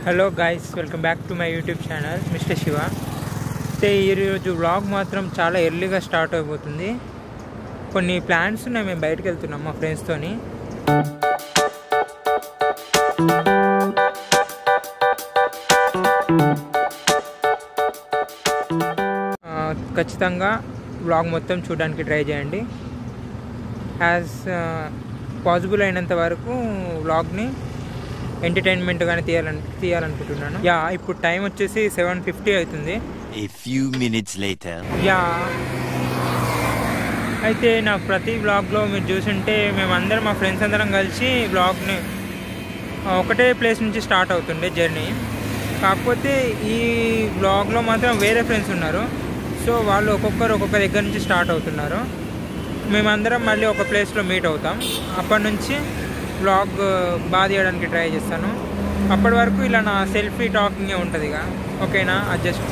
Hello guys welcome back to my YouTube channel mister Shiva అయితే ఈరోజు vlog మాత్రం చాలా ఎర్లీగా స్టార్ట్ అయిపోతుంది కొన్ని ప్లాన్స్ ఉన్నాయి మేము బయటకు వెళ్తున్నాం మా ఫ్రెండ్స్తోని ఆ, ఖచ్చితంగా వ్లాగ్ మొత్తం చూడడానికి ట్రై చేయండి యాజ్ పాసిబుల్ అయినంత వరకు వ్లాగ్ని ఎంటర్టైన్మెంట్గానే తీయాలని తీయాలనుకుంటున్నాను యా ఇప్పుడు టైం వచ్చేసి సెవెన్ ఫిఫ్టీ అవుతుంది A few minutes later. Yeah అయితే నా ప్రతి వ్లాగ్లో మీరు చూసుంటే మేమందరం మా ఫ్రెండ్స్ అందరం కలిసి వ్లాగ్ని ఒకటే ప్లేస్ నుంచి స్టార్ట్ అవుతుండే జర్నీ కాకపోతే ఈ వ్లాగ్లో మాత్రం వేరే ఫ్రెండ్స్ ఉన్నారు సో వాళ్ళు ఒక్కొక్కరు ఒక్కొక్క దగ్గర నుంచి స్టార్ట్ అవుతున్నారు మేమందరం మళ్ళీ ఒక ప్లేస్లో మీట్ అవుతాం అప్పటి నుంచి వ్లాగ్ బాగా తీయడానికి ట్రై చేస్తాను అప్పటి వరకు ఇలా నా సెల్ఫీ టాకింగే ఉంటుంది ఇక ఓకేనా అడ్జస్ట్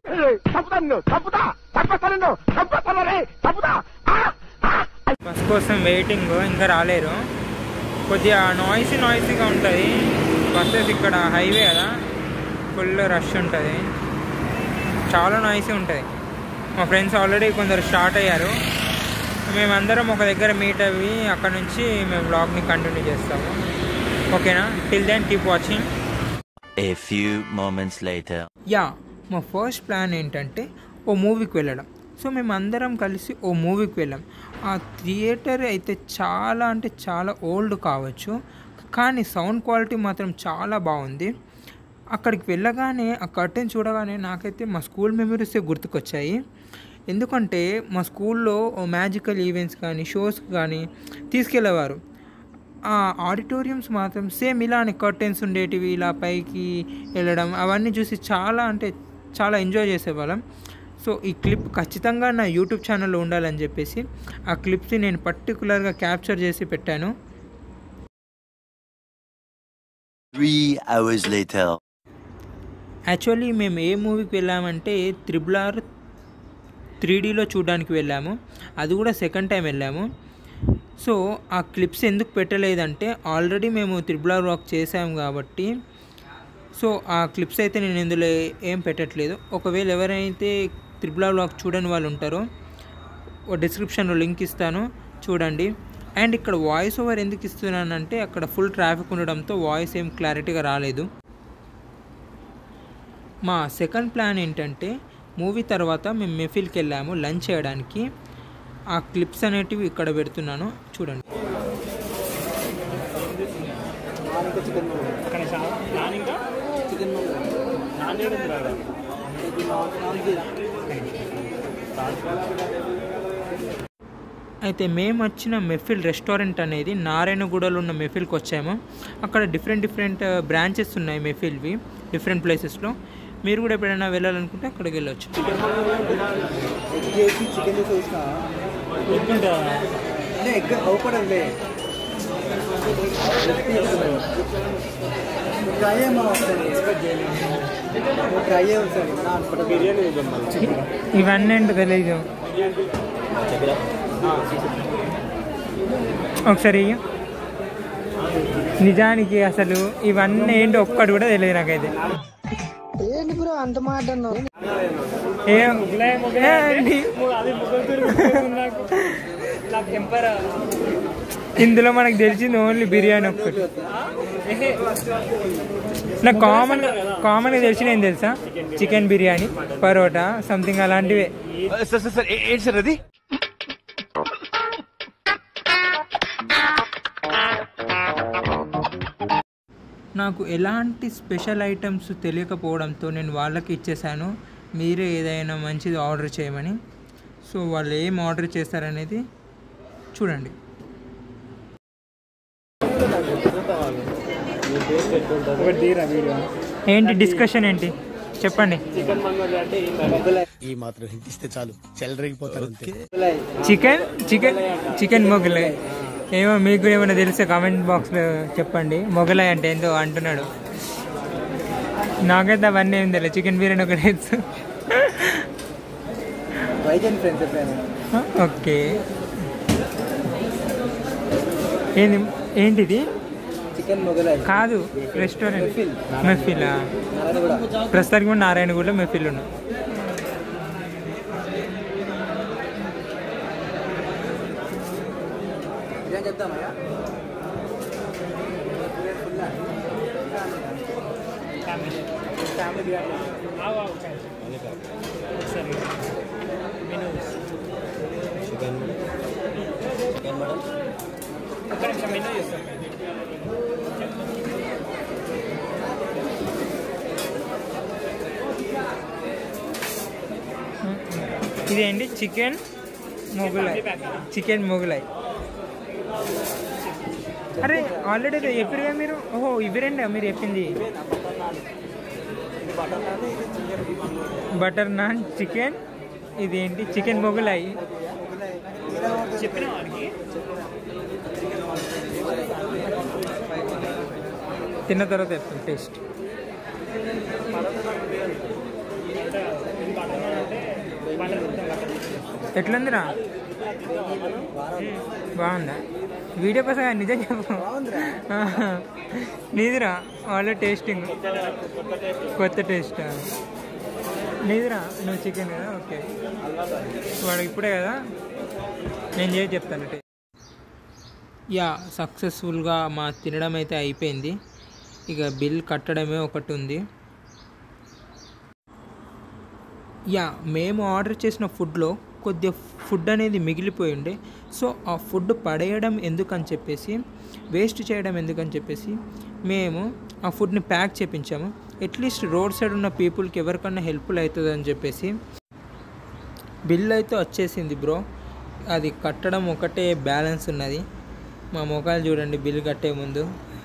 బస్ కోసం వెయిటింగ్ ఇంకా రాలేరు కొద్దిగా నాయిసీ నాయిసీగా ఉంటుంది బస్సెస్ ఇక్కడ హైవే కదా ఫుల్ రష్ ఉంటుంది చాలా నాయిసీ ఉంటుంది మా ఫ్రెండ్స్ ఆల్రెడీ కొందరు స్టార్ట్ అయ్యారు మేమందరం ఒక దగ్గర మీట్ అయ్యి అక్కడ నుంచి మేము బ్లాగ్ని కంటిన్యూ చేస్తాము ఓకేనా till then keep watching A few moments later. Yeah మా ఫస్ట్ ప్లాన్ ఏంటంటే ఓ మూవీకి వెళ్ళడం సో మేము అందరం కలిసి ఓ మూవీకి వెళ్ళాం ఆ థియేటర్ అయితే చాలా అంటే చాలా ఓల్డ్ కావచ్చు కానీ సౌండ్ క్వాలిటీ మాత్రం చాలా బాగుంది అక్కడికి వెళ్ళగానే ఆ కర్టెన్ చూడగానే నాకైతే మా స్కూల్ మెమరీసే గుర్తుకొచ్చాయి ఎందుకంటే మా స్కూల్లో మ్యాజికల్ ఈవెంట్స్ కానీ షోస్ కానీ తీసుకెళ్ళేవారు ఆ ఆడిటోరియంస్ మాత్రం సేమ్ ఇలానే కర్టెన్స్ ఉండేటివి ఇలా పైకి వెళ్ళడం అవన్నీ చూసి చాలా అంటే చాలా ఎంజాయ్ చేసేవాళ్ళం సో ఈ క్లిప్ ఖచ్చితంగా నా యూట్యూబ్ ఛానల్లో ఉండాలని చెప్పేసి ఆ క్లిప్స్ని నేను పర్టికులర్గా క్యాప్చర్ చేసి పెట్టాను Three hours later. యాక్చువల్లీ మేము ఏ మూవీకి వెళ్ళామంటే త్రిబుల్ ఆర్ త్రీ డీలో చూడడానికి వెళ్ళాము అది కూడా సెకండ్ టైం వెళ్ళాము సో ఆ క్లిప్స్ ఎందుకు పెట్టలేదంటే ఆల్రెడీ మేము త్రిబుల్ ఆర్ వాక్ చేసాము కాబట్టి సో ఆ క్లిప్స్ అయితే నేను ఇందులో ఏం పెట్టట్లేదు ఒకవేళ ఎవరైతే త్రిబుల్ ఆర్ వాక్ చూడని వాళ్ళు ఉంటారో డిస్క్రిప్షన్లో లింక్ ఇస్తాను చూడండి అండ్ ఇక్కడ వాయిస్ ఓవర్ ఎందుకు ఇస్తున్నానంటే అక్కడ ఫుల్ ట్రాఫిక్ ఉండడంతో వాయిస్ ఏం క్లారిటీగా రాలేదు మా సెకండ్ ప్లాన్ ఏంటంటే మూవీ తర్వాత మేము మెఫిల్కి వెళ్ళాము లంచ్ చేయడానికి ఆ క్లిప్స్ అనేటివి ఇక్కడ పెడుతున్నాను చూడండి అయితే మేము వచ్చిన మెఫిల్ రెస్టారెంట్ అనేది నారాయణగూడలో ఉన్న మెఫిల్కి వచ్చాము అక్కడ డిఫరెంట్ డిఫరెంట్ బ్రాంచెస్ ఉన్నాయి మెఫిల్వి డిఫరెంట్ ప్లేసెస్లో మీరు కూడా ఎప్పుడైనా వెళ్ళాలనుకుంటే అక్కడికి వెళ్ళొచ్చు ఎగ్ చేసి చికెన్ చేసి చూసిన ఎగ్ అవపడంలే ట్రై ఏమో ఒకసారి ఎక్స్పెక్ట్ చేయలేదు ట్రై అయ్యే ఒకసారి నా అనుకుంటా బిర్యానీ ఇవన్నీ ఏంటో తెలియదు ఒకసారి ఇయ్యి. నిజానికి అసలు ఇవన్నీ ఏంటో ఒక్కటి కూడా తెలియదు నాకైతే ఏంటి బ్రో అంత మాట అన్నావు ఏం ఏంటి? ఇందులో మనకు తెలిసింది ఓన్లీ బిర్యానీ ఒక్కటి నాకు కామన్ కామన్గా తెలిసిన ఏం తెలుసా చికెన్ బిర్యానీ పరోటా సంథింగ్ అలాంటివే సార్ సార్ సార్ ఏంటి సార్ అది నాకు ఎలాంటి స్పెషల్ ఐటమ్స్ తెలియకపోవడంతో నేను వాళ్ళకి ఇచ్చేసాను మీరే ఏదైనా మంచిది ఆర్డర్ చేయమని సో వాళ్ళు ఏం ఆర్డర్ చేస్తారనేది చూడండి ఏంటి డిస్కషన్ ఏంటి చెప్పండి ఈ మాత్రం హింట్ ఇస్తే చాలు చెలరేగిపోతారు అంతే చికెన్ చికెన్ చికెన్ మొగలై ఏమో మీకు కూడా ఏమైనా తెలిస్తే కామెంట్ బాక్స్లో చెప్పండి మొగలై అంటే ఏందో అంటున్నాడు నాకైతే అవన్నీ ఏం తెలియదు చికెన్ బిర్యానీ ఒకటి తెలుసు ట్రై చేయండి ఫ్రెండ్స్ ఎప్పుడైనా ఓకే ఏంది ఏంటిది చికెన్ మొగలాయి కాదు రెస్టారెంట్ మెఫిల్. మెఫిలా నారాయణ కూడా ప్రస్తుతానికి కూడా నారాయణగూడలో మెఫిల్ ఉన్నాం బిర్యానీ చెప్తామయ్యా ఫ్యామిలీ బిర్యానీ ఇదేంటి చికెన్ మొగులాయ్ చికెన్ మొగులాయ్ అరే ఆల్రెడీ ఎప్పుడుగా మీరు ఓహో ఇవి రెండా మీరు చెప్పింది బటర్ నాన్ చికెన్ ఇదేంటి చికెన్ మొగులాయ్ చెప్పిన తిన్న తర్వాత చెప్తాను టేస్ట్ ఎట్లుందిరా బాగుందా వీడియో కోసం కాదు, నిజం చెప్పు ఆహా. నీదిరా వాళ్ళ టేస్టింగ్ కొత్త టేస్ట్ నీదిరా నువ్వు చికెన్ కదా ఓకే వాడు ఇప్పుడే కదా నేను చేసి చెప్తాను టేస్ట్ యా సక్సెస్ఫుల్గా మా తినడం అయితే అయిపోయింది ఇక బిల్ కట్టడమే ఒకటి ఉంది యా మేము ఆర్డర్ చేసిన ఫుడ్లో కొద్దిగా ఫుడ్ అనేది మిగిలిపోయి ఉండే సో ఆ ఫుడ్ పడేయడం ఎందుకని చెప్పేసి వేస్ట్ చేయడం ఎందుకని చెప్పేసి మేము ఆ ఫుడ్ని ప్యాక్ చేపించాము అట్లీస్ట్ రోడ్ సైడ్ ఉన్న పీపుల్కి ఎవరికన్నా హెల్ప్ఫుల్ అవుతుంది అని చెప్పేసి బిల్ అయితే వచ్చేసింది బ్రో అది కట్టడం ఒకటే బ్యాలెన్స్ ఉన్నది మా మొఖాలు చూడండి బిల్ కట్టే ముందు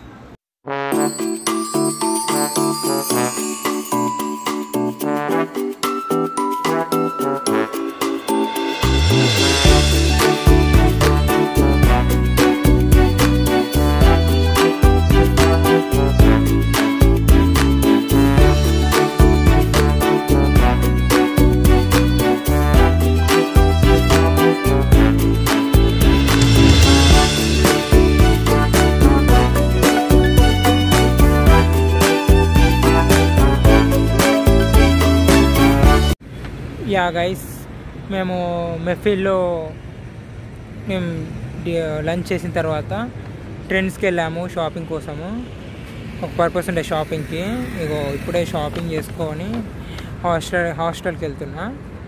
యా గైస్ మేము మెఫిల్లో మేము డి- లంచ్ చేసిన తర్వాత ట్రెండ్స్కి వెళ్ళాము షాపింగ్ కోసము ఒక పర్పస్ ఉండే షాపింగ్కి ఇగో ఇప్పుడే షాపింగ్ చేసుకొని హాస్టల్ హాస్టల్కి వెళ్తున్నా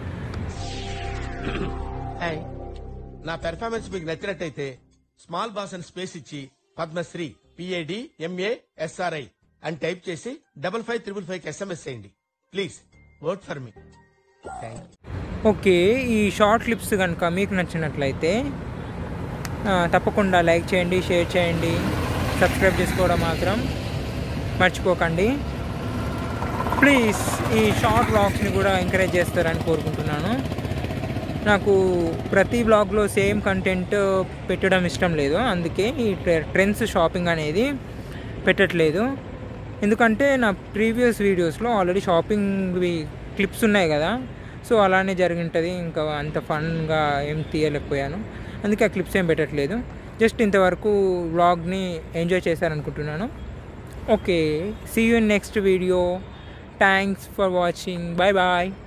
హాయ్ నా పెర్ఫార్మెన్స్ మీకు నచ్చినట్టయితే స్మాల్ బాస్ అని స్పేస్ ఇచ్చి పద్మశ్రీ పిఏడి ఎంఏ ఎస్ఆర్ఐ అని టైప్ చేసి double five triple five SMS చేయండి please work for me thank okay ఈ షార్ట్ క్లిప్స్ కనుక మీకు నచ్చినట్లయితే ఆ, తప్పకుండా లైక్ చేయండి షేర్ చేయండి సబ్స్క్రైబ్ చేసుకోవడం మాత్రం మర్చిపోకండి ప్లీజ్ ఈ షార్ట్ వ్లాగ్స్ని కూడా ఎంకరేజ్ చేస్తారని కోరుకుంటున్నాను నాకు ప్రతి బ్లాగ్లో సేమ్ కంటెంట్ పెట్టడం ఇష్టం లేదు అందుకే ఈ ట్రె- ట్రెండ్స్ షాపింగ్ అనేది పెట్టట్లేదు ఎందుకంటే నా ప్రీవియస్ వీడియోస్లో ఆల్రెడీ షాపింగ్ క్లిప్స్ ఉన్నాయి కదా సో అలానే జరిగింటుంది ఇంకా అంత ఫన్గా ఏం తీయలేకపోయాను అందుకే ఆ క్లిప్స్ ఏం పెట్టట్లేదు జస్ట్ ఇంతవరకు వ్లాగ్ని ఎంజాయ్ చేశారనుకుంటున్నాను okay see you next video thanks for watching bye bye